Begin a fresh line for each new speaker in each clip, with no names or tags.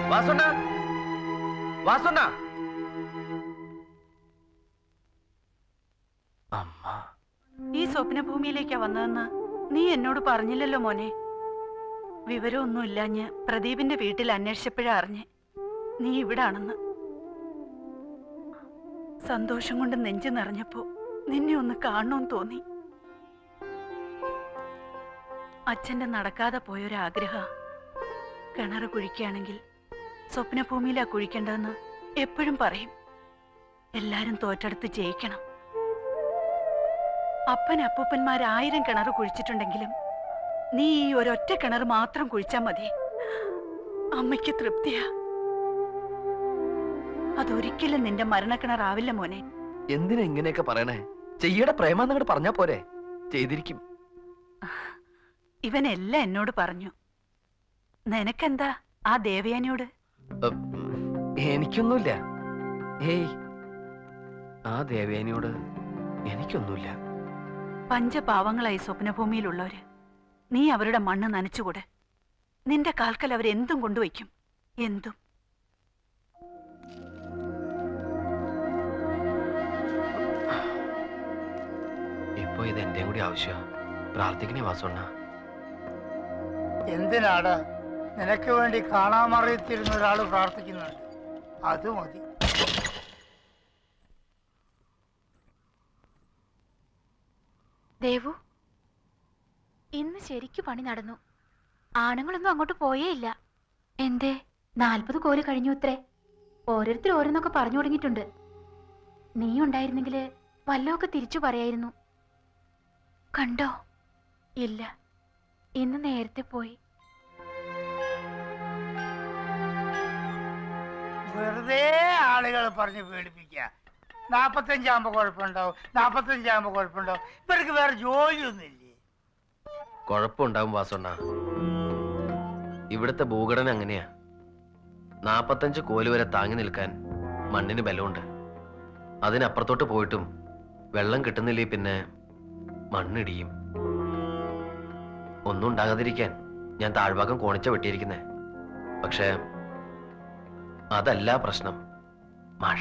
വാസുണ്ണ വാസുണ്ണ അമ്മ
ഈ സ്വപ്നഭൂമിയിലേക്കാ വന്നതെന്ന് നീ എന്നോട് പറഞ്ഞില്ലല്ലോ മോനെ വിവരമൊന്നുമില്ലാഞ്ഞ് പ്രദീപിന്റെ വീട്ടിൽ അന്വേഷിച്ചപ്പോഴാ അറിഞ്ഞ് നീ ഇവിടാണെന്ന് സന്തോഷം കൊണ്ട് നെഞ്ചു നിറഞ്ഞപ്പോ നിന്നെ ഒന്ന് കാണണമെന്ന് തോന്നി അച്ഛന്റെ നടക്കാതെ പോയൊരാഗ്രഹ കിണറ് കുഴിക്കുകയാണെങ്കിൽ സ്വപ്നഭൂമിയിലാ കുഴിക്കേണ്ടതെന്ന് എപ്പോഴും പറയും എല്ലാരും തോറ്റെടുത്ത് ജയിക്കണം അപ്പൻ അപ്പൂപ്പന്മാരായിരം കിണർ കുഴിച്ചിട്ടുണ്ടെങ്കിലും നീ ഈ ഒരൊറ്റ കിണർ മാത്രം കുഴിച്ചാ മതി അമ്മയ്ക്ക് തൃപ്തിയാ അതൊരിക്കലും നിന്റെ മരണക്കിണറാവില്ല മോനെ
എന്തിനാ ഇങ്ങനെയൊക്കെ പറയണേ ചെയ്യടെ പ്രേമാന്നങ്ങോട്ട് പറഞ്ഞാ പോരെ ചെയ്തിരിക്കും
ഇവനെല്ലാം എന്നോട് പറഞ്ഞു നിനക്കെന്താ ആ ദേവയാനിയോട്
ഉം, എനിക്കൊന്നുമില്ല ഏയ് ആ ദേവേനിയോട് എനിക്കൊന്നുമില്ല
പഞ്ചപാവങ്ങളായി സ്വപ്നഭൂമിയിലുള്ളവര് നീ അവരുടെ മണ്ണ് നനച്ചുകൂടെ നിന്റെ കാൽക്കൽ അവരെന്തും കൊണ്ടുവയ്ക്കും എന്തും
ഇപ്പൊ ഇത് എന്റെയും കൂടി ആവശ്യമാ പ്രാർത്ഥിക്കണേ വാസുണ്ണ
എന്തിനാണ് നിനക്ക് വേണ്ടി കാണാമറിയത്തിരുന്ന ഒരാൾ പ്രാർത്ഥിക്കുന്നുണ്ട് അത് മതി
ദേവു ഇന്ന് ശരിക്കു പണി നടന്നു ആണുങ്ങളൊന്നും അങ്ങോട്ട് പോയേ ഇല്ല എന്തേ നാൽപ്പത് കോല് കഴിഞ്ഞു ഇത്രേ ഓരോരുത്തർ ഓരോന്നൊക്കെ പറഞ്ഞു തുടങ്ങിയിട്ടുണ്ട് നീ ഉണ്ടായിരുന്നെങ്കിൽ വല്ലതൊക്കെ തിരിച്ചു പറയായിരുന്നു കണ്ടോ ഇല്ല ഇന്ന് നേരത്തെ പോയി
വെറുതെ ആളുകൾ പറഞ്ഞ് പേടിപ്പിക്കുക നാപ്പത്തഞ്ചാകുമ്പോ കുഴപ്പമുണ്ടാവും നാപ്പത്തഞ്ചാകുമ്പോ കുഴപ്പമുണ്ടാവും ഇവർക്ക് വേറെ ജോലിയൊന്നുമില്ലേ
കുഴപ്പമുണ്ടാവും വാസുണ്ണ ഇവിടുത്തെ ഭൂഘടന അങ്ങനെയാ നാപ്പത്തഞ്ച് കോല് വരെ താങ്ങി നിൽക്കാൻ മണ്ണിന് ബലമുണ്ട് അതിനപ്പുറത്തോട്ട് പോയിട്ടും വെള്ളം കിട്ടുന്നില്ലേ പിന്നെ മണ്ണിടിയും ഒന്നും ഉണ്ടാകാതിരിക്കാൻ ഞാൻ താഴ്ഭാഗം കോണിച്ച വെട്ടിയിരിക്കുന്നേ പക്ഷേ അതല്ല പ്രശ്നം മഴ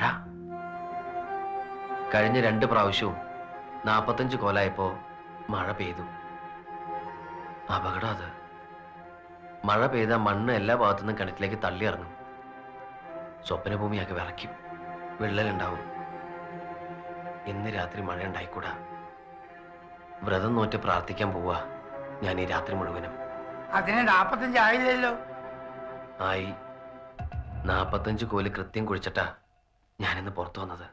കഴിഞ്ഞ രണ്ട് പ്രാവശ്യവും നാപ്പത്തഞ്ച് കോലായപ്പോ മഴ പെയ്തു അപകടം അത് മഴ പെയ്ത മണ്ണ് എല്ലാ ഭാഗത്തുനിന്നും കിണറ്റിലേക്ക് തള്ളി ഇറങ്ങും സ്വപ്നഭൂമിയാക്കി വിറയ്ക്കും വിള്ളലുണ്ടാവും ഇന്ന് രാത്രി മഴ ഉണ്ടായിക്കൂടാ വ്രതം നോറ്റ് പ്രാർത്ഥിക്കാൻ പോവാ ഞാൻ ഈ രാത്രി മുഴുവനും
അതിന് നാപ്പത്തഞ്ചായില്ലല്ലോ
ആയി നാപ്പത്തഞ്ച് കോല് കൃത്യം കുഴിച്ചിട്ടാ ഞാനിന്ന് പുറത്തു വന്നത്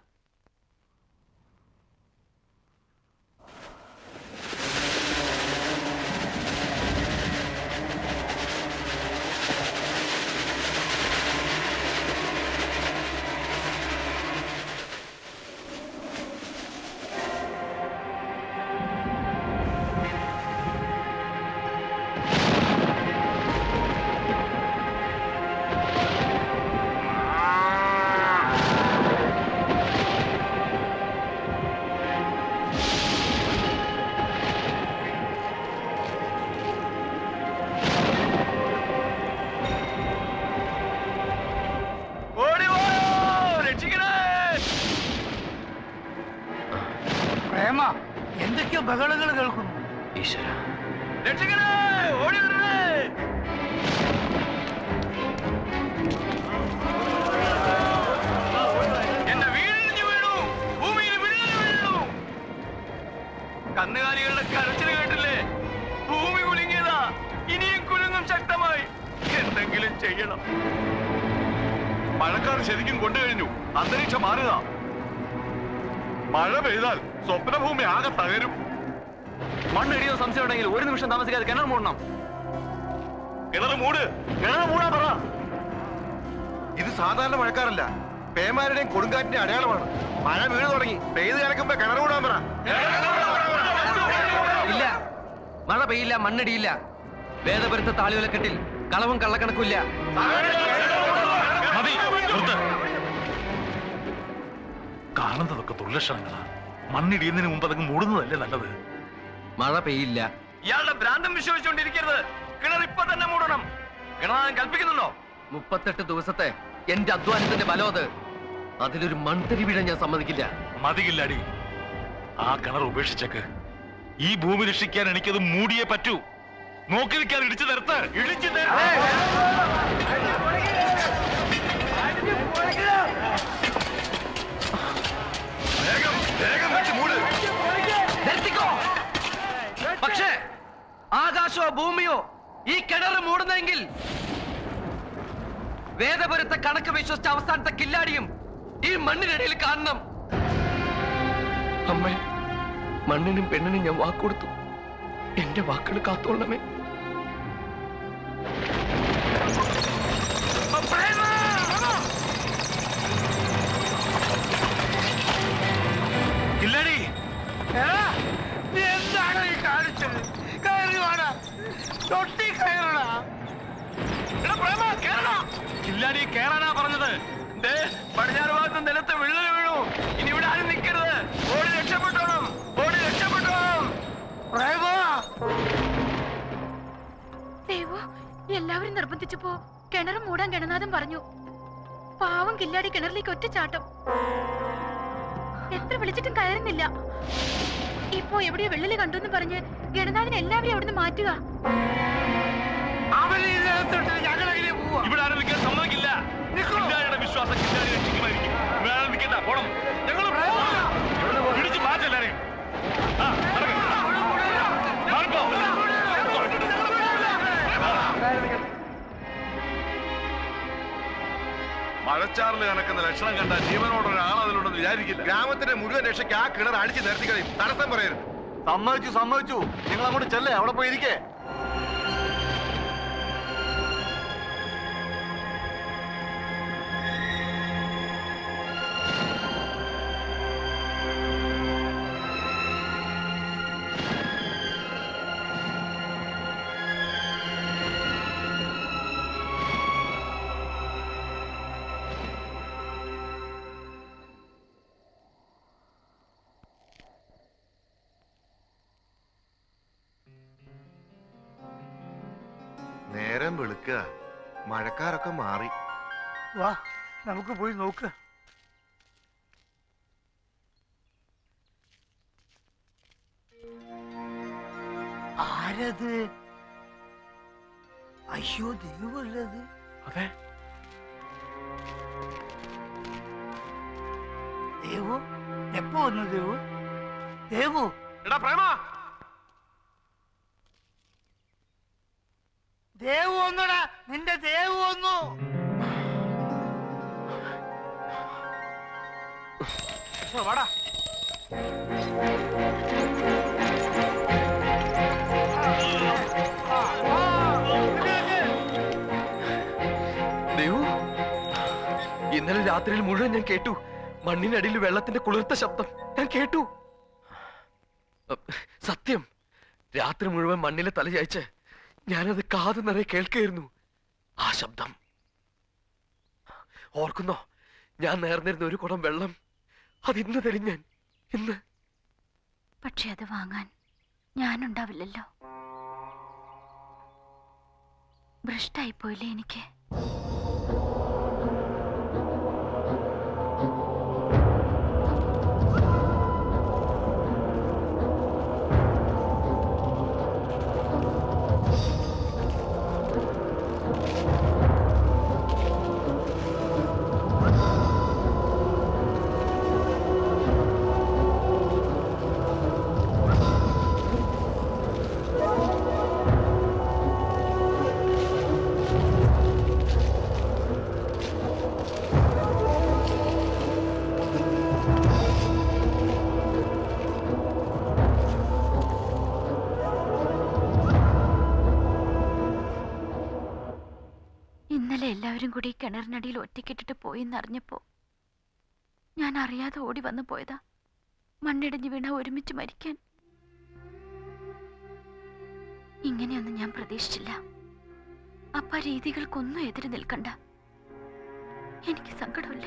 പ്രേമ എന്തൊക്കെയോ ബഹളങ്ങൾ കേൾക്കുന്നു
ഈശ്വര
എന്റെ വീടിഞ്ഞു വീണു ഭൂമിയിൽ വിള്ളൽ വീണു കന്നുകാലികളുടെ കരച്ചിൽ കേട്ടില്ലേ ഭൂമി കുലുങ്ങിയതാ ഇനിയും കുലുങ്ങും ശക്തമായി എന്തെങ്കിലും ചെയ്യണം മഴക്കാർ ശരിക്കും കൊണ്ടു കഴിഞ്ഞു അന്തരീക്ഷം മാറുക മഴ പെയ്താൽ സ്വപ്നഭൂമി ആകെ തകരും മണ്ണിടിയോ സംശയം ഉണ്ടെങ്കിൽ ഒരു നിമിഷം താമസിക്കാതെ കിണർ മൂടണം കിണർ മൂട് കിണർ മൂടാ പറ ഇത് സാധാരണ മഴക്കാറല്ല പേമാരുടെയും കൊടുങ്കാറ്റിന്റെ അടയാളമാണ് മഴ വീണ് തുടങ്ങി പെയ്ത് കലക്കുമ്പോ കിണർ കൂടാൻ പറ
ഇല്ല മഴ പെയ്യില്ല മണ്ണിടിയില്ല വേദപുരത്തെ താളിവിലക്കെട്ടിൽ കളവും കള്ളക്കണക്കില്ല
മതി നിർത്ത്. കാണുന്നതൊക്കെ ദുർലക്ഷണങ്ങളാ മണ്ണിടിയുന്നതിന് മുമ്പ് അതങ്ങ് മൂടുന്നതല്ലേ നല്ലത്
മഴ പെയ്യില്ല
ഇയാളുടെ ഭ്രാന്തം വിശ്വസിച്ചുകൊണ്ടിരിക്കരുത് കിണർ ഇപ്പൊ തന്നെ മൂടണം കിണറാൻ കൽപ്പിക്കുന്നുണ്ടോ
മുപ്പത്തെട്ട് ദിവസത്തെ എന്റെ അധ്വാനത്തിന്റെ ബലം അത് അതിലൊരു മൺതരി വീഴാൻ ഞാൻ സമ്മതിക്കില്ല
മതിയില്ലടി ആ കിണർ ഉപേക്ഷിച്ചേക്ക് ഈ ഭൂമി രക്ഷിക്കാൻ എനിക്കത് മൂടിയേ പറ്റൂ നോക്കി നിൽക്കാൻ ഇടിച്ചു നിരത്ത് ഇടിച്ചു നിരത്ത് വേഗം വേഗം വെച്ച് മൂട്
നിർത്തിക്കോ പക്ഷേ ആകാശമോ ഭൂമിയോ ഈ കിണർ മൂടുന്നെങ്കിൽ വേദപുരത്തെ കണക്ക് വിശ്വസിച്ച അവസാനത്തെ കില്ലാടിയും ഈ മണ്ണിനടിയിൽ കാണണം അമ്മ മണ്ണിനും പെണ്ണിനും ഞാൻ വാക്കുകൊടുത്തു എന്റെ വാക്കുകൾ കാത്തോളണമേ
കില്ലാടി
എടാ, നീ എന്താണ് ഈ കാണിച്ചത് കയറി വാടാ തൊട്ടി കയറടാ
എടാ പ്രേമ കേറടാ കില്ലാടി കേറാനാ പറഞ്ഞത് ദേ പടിഞ്ഞാറ് ഭാഗത്ത് നിലത്ത് വിള്ളൽ വീണു ഇനി ഇവിടെ ആരും നിൽക്കരുത് ഓടി രക്ഷപ്പെട്ടോണം ഓടി രക്ഷപ്പെട്ടോണം
പ്രേമ
ദൈവോ എല്ലാവരും നിർബന്ധിച്ചപ്പോ കിണർ മൂടാൻ ഗണനാഥൻ പറഞ്ഞു പാവം കില്ലാടി കിണറിലേക്ക് ഒറ്റ ചാട്ടം എത്ര വിളിച്ചിട്ടും കയറുന്നില്ല ഇപ്പോ എവിടെയോ വെള്ളില് കണ്ടു എന്ന് പറഞ്ഞ് ഗണനാഥൻ എല്ലാവരെയും അവിടുന്ന് മാറ്റുക
അവനെ ഇതിനകത്തോട്ട് ഞങ്ങളെങ്ങനെ പോവാ
ഇവിടെ ആരും നിൽക്കാൻ സമ്മതിക്കില്ല കില്ലാടിയുടെ വിശ്വാസം കില്ലാടി രക്ഷിക്കുമായിരിക്കും ഇവിടെ ആരും നിൽക്കണ്ട പോണം ഞങ്ങൾ പിടിച്ച് മാറ്റല്ലാരെയും ആ നടക്ക്. മാറിപ്പോ. മഴച്ചാറിൽ കണക്കുന്ന ലക്ഷണം കണ്ട ജീവനോട് ഒരാൾ അതിലുണ്ടെന്ന് വിചാരിക്കില്ല
ഗ്രാമത്തിന്റെ മുഴുവൻ രക്ഷയ്ക്ക് ആ കിണർ അടിച്ച് നിരത്തി കളയും തടസ്സം പറയരുത്
സമ്മതിച്ചു സമ്മതിച്ചു നിങ്ങൾ അങ്ങോട്ട് ചെല്ലേ അവിടെ പോയി ഇരിക്കേ
നേരം വെളുക്കുക മഴക്കാരൊക്കെ മാറി
വാ നമുക്ക് പോയി നോക്ക് ആരത് അയ്യോ ദൈവമല്ലത്
അതെ
ദേവു എപ്പോ വന്നു ദേവു ദേവു
എടാ പ്രേമ
ദേവു വന്നുടാ നിന്റെ ദേവു വന്നു
ഓ, വാടാ
ദേവു ഇന്നലെ രാത്രിയിൽ മുഴുവൻ ഞാൻ കേട്ടു മണ്ണിനടിയിൽ വെള്ളത്തിന്റെ കുളിർത്ത ശബ്ദം ഞാൻ കേട്ടു അ, സത്യം രാത്രി മുഴുവൻ മണ്ണിലെ തല ചായച്ച് ഞാനത് കാത് നിറയെ കേൾക്കായിരുന്നു ആ ശബ്ദം ഓർക്കുന്നോ ഞാൻ നേർന്നിരുന്ന ഒരു കുടം വെള്ളം അത് ഇന്ന് തരും ഞാൻ ഇന്ന്
പക്ഷെ അത് വാങ്ങാൻ ഞാനുണ്ടാവില്ലല്ലോ ഭ്രഷ്ടായിപ്പോയില്ലേ എനിക്ക് ഇന്നലെ എല്ലാവരും കൂടി ഈ കിണറിനടിയിൽ ഒറ്റയ്ക്കിട്ടിട്ട് പോയെന്നറിഞ്ഞപ്പോ ഞാൻ അറിയാതെ ഓടി വന്നു പോയതാ മണ്ണിടിഞ്ഞ് വീണ ഒരുമിച്ച് മരിക്കാൻ ഇങ്ങനെയൊന്നും ഞാൻ പ്രതീക്ഷിച്ചില്ല അപ്പ രീതികൾക്കൊന്നും എതിര് നിൽക്കണ്ട എനിക്ക് സങ്കടമില്ല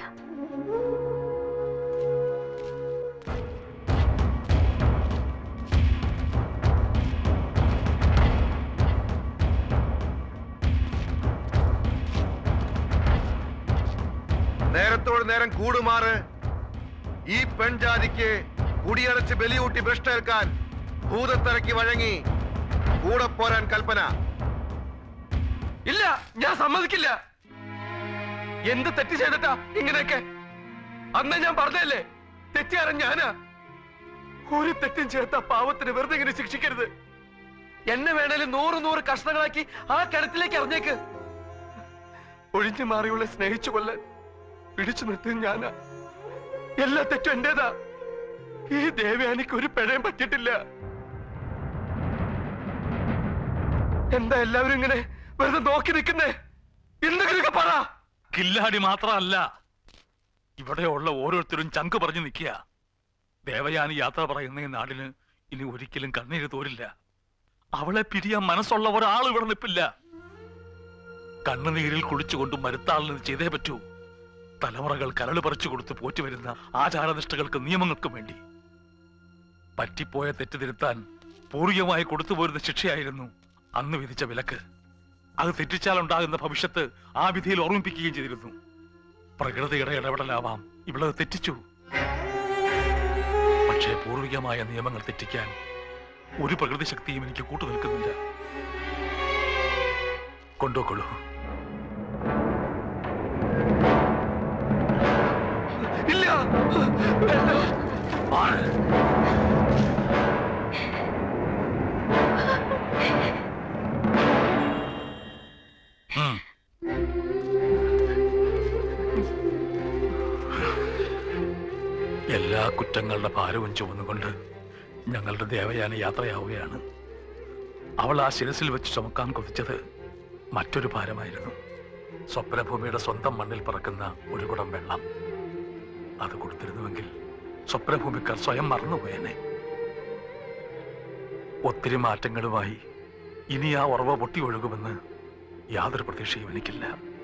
നേരത്തോട് നേരം കൂടുമാറ് ഈ പെൺജാതിക്ക് കുടിയടച്ച് ബലിയൂട്ടി ഭ്രഷ്ടേൽക്കാൻ ഭൂതത്തരയ്ക്ക് വഴങ്ങി കൂടെ പോരാൻ കൽപ്പന
ഇല്ല ഞാൻ സമ്മതിക്കില്ല എന്ത് തെറ്റ് ചെയ്തിട്ടാ ഇങ്ങനെയൊക്കെ അന്ന് ഞാൻ പറഞ്ഞല്ലേ തെറ്റുകാരൻ ഞാനാ ഒരു തെറ്റും ചേർത്ത പാവത്തിന് വെറുതെ ഇങ്ങനെ ശിക്ഷിക്കരുത് എന്നെ വേണേലും നൂറ് നൂറ് കഷ്ണങ്ങളാക്കി ആ കിണറ്റിലേക്ക് അറിഞ്ഞേക്ക് ഒഴിഞ്ഞു മാറിയുള്ള സ്നേഹിച്ചു കൊല്ലാൻ പിടിച്ചു നിർത്തിയത് ഞാനാ എല്ലാ തെറ്റും എന്റേതാ ഈ ദേവയാനിക്ക് ഒരു പിഴയും പറ്റിയിട്ടില്ല എന്താ എല്ലാവരും ഇങ്ങനെ വെറുതെ നോക്കി നിൽക്കുന്നേ എന്തെങ്കിലുമൊക്കെ പറ
കില്ലാടി മാത്രമല്ല ഇവിടെയുള്ള ഓരോരുത്തരും ചങ്ക് പറഞ്ഞു നിൽക്കുക ദേവയാനി യാത്ര പറയുന്ന ഈ നാടിന് ഇനി ഒരിക്കലും കണ്ണീര് തോരില്ല അവളെ പിരിയാൻ മനസ്സുള്ള ഒരാൾ ഇവിടെ നിൽപ്പില്ല കണ്ണുനീരിൽ കുളിച്ചുകൊണ്ട് മരുത്താളിന് ഇത് ചെയ്തേ പറ്റൂ തലമുറകൾ കരട് പറിച്ചു കൊടുത്ത് പോറ്റുവരുന്ന ആചാരനിഷ്ഠകൾക്ക് നിയമങ്ങൾക്കും വേണ്ടി പറ്റിപ്പോയ തെറ്റ് തിരുത്താൻ പൂർവികമായി കൊടുത്തുപോരുന്ന ശിക്ഷയായിരുന്നു അന്ന് വിധിച്ച വിലക്ക് അത് തെറ്റിച്ചാൽ ഉണ്ടാകുന്ന ഭവിഷ്യത്ത് ആ വിധിയിൽ ഓർമ്മിപ്പിക്കുകയും ചെയ്തിരുന്നു പ്രകൃതിയുടെ ഇടപെടലാവാം ഇവളത് തെറ്റിച്ചു പക്ഷേ പൂർവികമായ നിയമങ്ങൾ തെറ്റിക്കാൻ ഒരു പ്രകൃതി ശക്തിയും എനിക്ക് കൂട്ടു നിൽക്കുന്നില്ല കൊണ്ടുപോയിക്കൊള്ളൂ
ഇല്ല വേണ്ട.
മാറ്. ഉം. എല്ലാ കുറ്റങ്ങളുടെ ഭാരവും ചുമന്നുകൊണ്ട് ഞങ്ങളുടെ ദേവയാന യാത്രയാവുകയാണ് അവൾ ആ ശിരസിൽ വെച്ച് ചുമക്കാൻ കൊതിച്ചത് മറ്റൊരു ഭാരമായിരുന്നു സ്വപ്നഭൂമിയുടെ സ്വന്തം മണ്ണിൽ പറക്കുന്ന ഒരു കുടം വെള്ളം അത് കൊടുത്തിരുന്നുവെങ്കിൽ സ്വപ്നഭൂമിക്കാർ സ്വയം മറന്നുപോയേനെ ഒത്തിരി മാറ്റങ്ങളുമായി ഇനി ആ ഉറവ പൊട്ടി ഒഴുകുമെന്ന് യാതൊരു പ്രതീക്ഷയും എനിക്കില്ല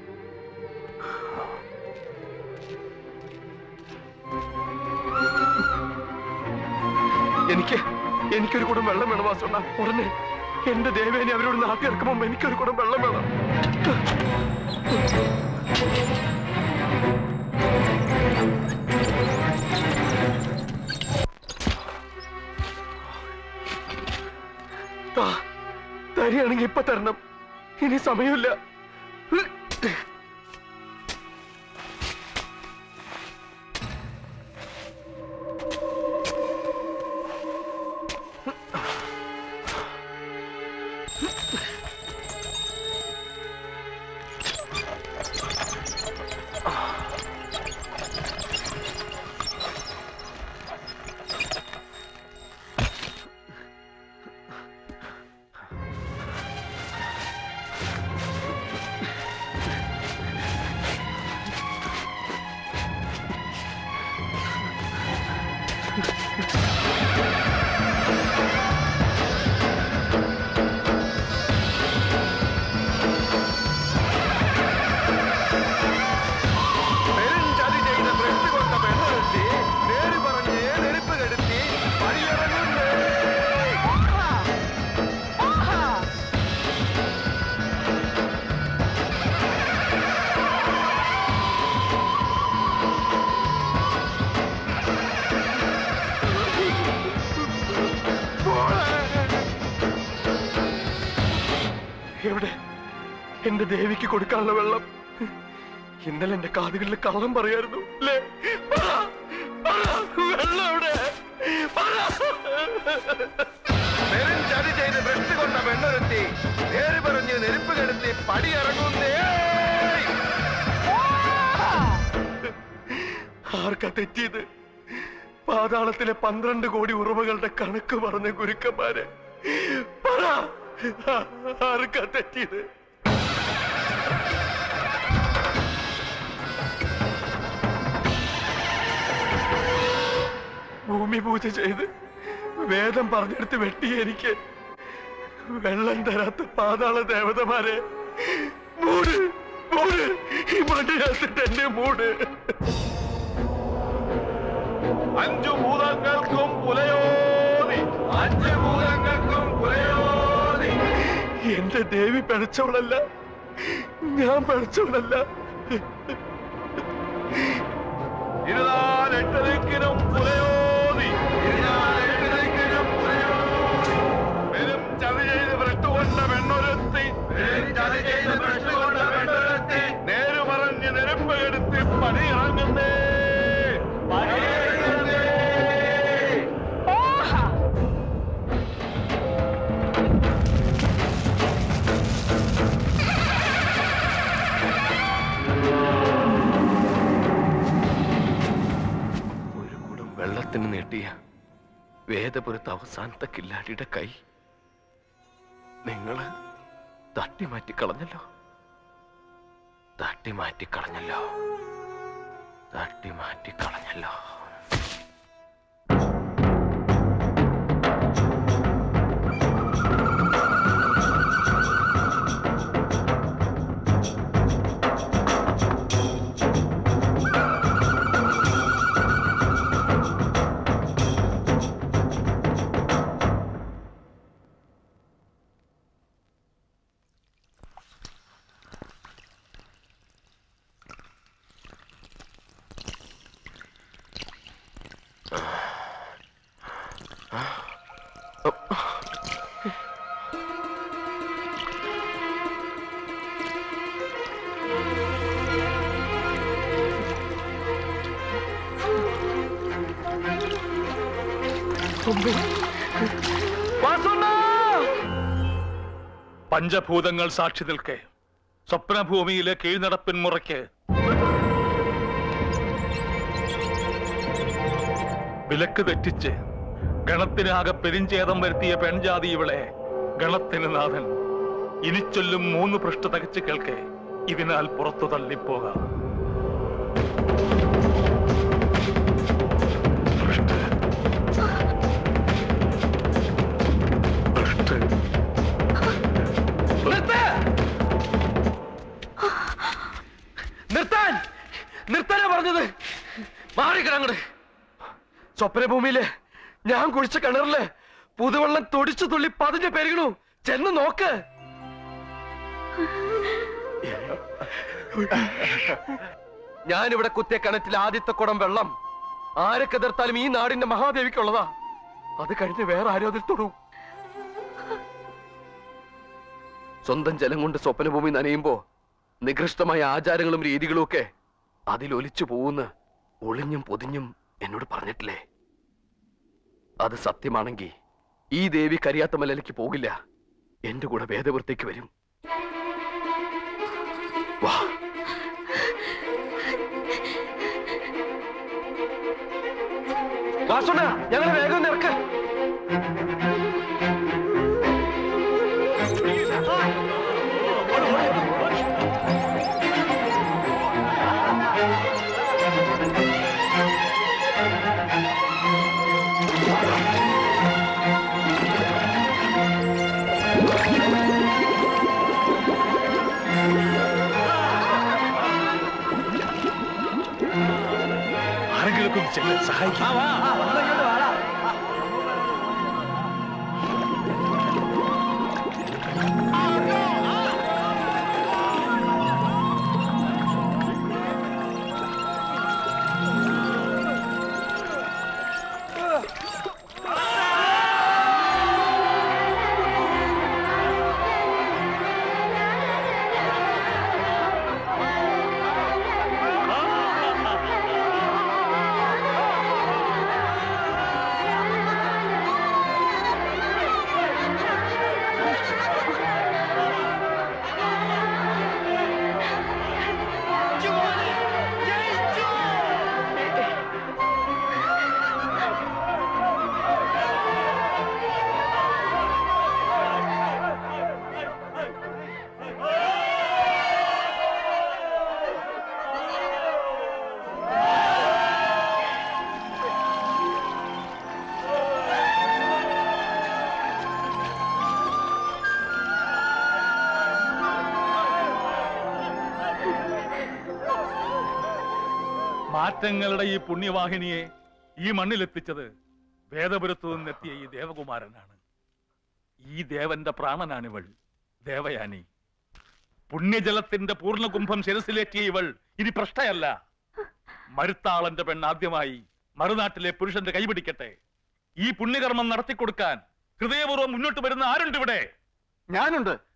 എനിക്ക് എനിക്കൊരു കുടം വെള്ളം വേണം വാസുണ്ണ ഉടനെ എന്റെ ദേവേനെ അവരോട് നാട്ടി ഇറക്കുമ്പോ എനിക്കൊരു കുടം വെള്ളം വേണം താ- തരികയാണെങ്കി ഇപ്പൊ തരണം ഇനി സമയമില്ല
പെരുഞ്ചതി ചെയ്ത ഭ്രഷ്ട് കൊണ്ട പെണ്ണൊരുത്തി നേര് പറഞ്ഞ് നെരുപ്പ് കെടുത്തി പടിയിറങ്ങുന്നേ
എവിടെ എന്റെ ദേവിക്ക് കൊടുക്കാനുള്ള വെള്ളം ഇന്നലെ എന്റെ കാതുകളിൽ കള്ളം പറയായിരുന്നു അല്ലേ പറ, പറ, വെള്ളം എവിടെ പറ.
പെരുഞ്ചതി ചെയ്ത് ഭ്രഷ്ട് കൊണ്ട പെണ്ണൊരുത്തി നേര് പറഞ്ഞ് നെരുപ്പ് കെടുത്തി പടിയിറങ്ങുന്നേ
ആർക്കാ തെറ്റിയത് പാതാളത്തിലെ പന്ത്രണ്ട് കോടി ഉറവകളുടെ കണക്ക് പറഞ്ഞ ഗുരുക്കന്മാരെ പറ ആർക്കാ തെറ്റിയത് ഭൂമി പൂജ ചെയ്ത് വേദം പറഞ്ഞെടുത്ത് വെട്ടിയ എനിക്ക് വെള്ളം തരാത്ത പാതാള ദേവതമാരെ മൂട് മൂട് ഈ മണ്ണിനകത്തിട്ട് എന്നെ മൂട്
അഞ്ചു ഭൂതങ്ങൾക്കും പുലയോതി അഞ്ച് ഭൂതങ്ങൾക്കും പുലയോതി
എന്റെ ദേവി പിഴച്ചവളല്ല ഞാൻ പിഴച്ചവളല്ല എട്ട് ദിക്കിനും പുലയോതി പെരും ചതി ചെയ്ത് ഭ്രഷ്ടുകൊണ്ട പെണ്ണൊരുത്തി നേരു പറഞ്ഞ് നെരുപ്പ് കെടുത്തി പണിയിറങ്ങുന്നേ
ഒരു കുടം വെള്ളത്തിന് നീട്ടിയ വേദപുരത്ത് അവസാനത്തെ കില്ലാടിയുടെ കൈ നിങ്ങള് തട്ടി മാറ്റി കളഞ്ഞല്ലോ തട്ടി മാറ്റി കളഞ്ഞല്ലോ തട്ടി മാറ്റി കളഞ്ഞല്ലോ
പഞ്ചഭൂതങ്ങൾ സാക്ഷി നിൽക്കെ സ്വപ്നഭൂമിയിലെ കീഴ്നടപ്പിൻ മുറയ്ക്ക് വിലക്ക് തെറ്റിച്ച് ഗണത്തിനാകെ പെരിഞ്ചേതം വരുത്തിയ പെൺജാതി ഇവളെ ഗണത്തിന് നാഥൻ ഇനിച്ചൊല്ലും മൂന്ന് പൃഷ്ഠ തകച്ച് കേൾക്കെ ഇതിനാൽ പുറത്തു തള്ളിപ്പോകാം പൃഷ്ഠ. പൃഷ്ഠ.
നിർത്താൻ നിർത്താനാ പറഞ്ഞത് മാറിക്കിടങ്ങട് സ്വപ്നഭൂമിയില് ഞാൻ കുഴിച്ച കിണറില് പുതുവെള്ളം തൊടിച്ചു തുള്ളി പതിഞ്ഞ പെരുകണു ചെന്ന് നോക്ക് ഞാനിവിടെ കുത്തിയ കിണറ്റിൽ ആദ്യത്തെ കുടം വെള്ളം ആരൊക്കെ എതിർത്താലും ഈ നാടിന്റെ മഹാദേവിക്കുള്ളതാ അത് കഴിഞ്ഞ് വേറെ ആരും അതിൽ തൊടും സ്വന്തം ജലം കൊണ്ട് സ്വപ്നഭൂമി നനയുമ്പോ നികൃഷ്ടമായ ആചാരങ്ങളും രീതികളും ഒക്കെ അതിലൊലിച്ചു പോകുന്ന ഒളിഞ്ഞും പൊതിഞ്ഞും എന്നോട് പറഞ്ഞിട്ടില്ലേ അത് സത്യമാണെങ്കിൽ ഈ ദേവി കരിയാത്ത മലയിലേക്ക് പോകില്ല എന്റെ കൂടെ വേദവൃത്തിക്ക് വരും വാ വാസുണ്ണ ഞങ്ങളെ വേഗം നിറക്ക്
ആരെങ്കിലും ഒന്ന് ചെല്ലാൻ സഹായിക്കാം മാറ്റങ്ങളുടെ ഈ പുണ്യവാഹിനിയെ ഈ മണ്ണിലെത്തിച്ചത് വേദപുരത്തു നിന്നെത്തിയ ഈ ദേവകുമാരനാണ് ഈ ദേവന്റെ പ്രാണനാണിവൾ ദേവയാനി പുണ്യജലത്തിന്റെ പൂർണ്ണകുംഭം ശിരസിലേറ്റിയ ഇവൾ ഇനി പ്രശ്നയല്ല മരുത്താളന്റെ പെണ്ണ് ആദ്യമായി മറുനാട്ടിലെ പുരുഷന്റെ കൈപിടിക്കട്ടെ ഈ പുണ്യകർമ്മം നടത്തിക്കൊടുക്കാൻ ഹൃദയപൂർവ്വം മുന്നോട്ട് വരുന്ന ആരുണ്ട് ഇവിടെ
ഞാനുണ്ട്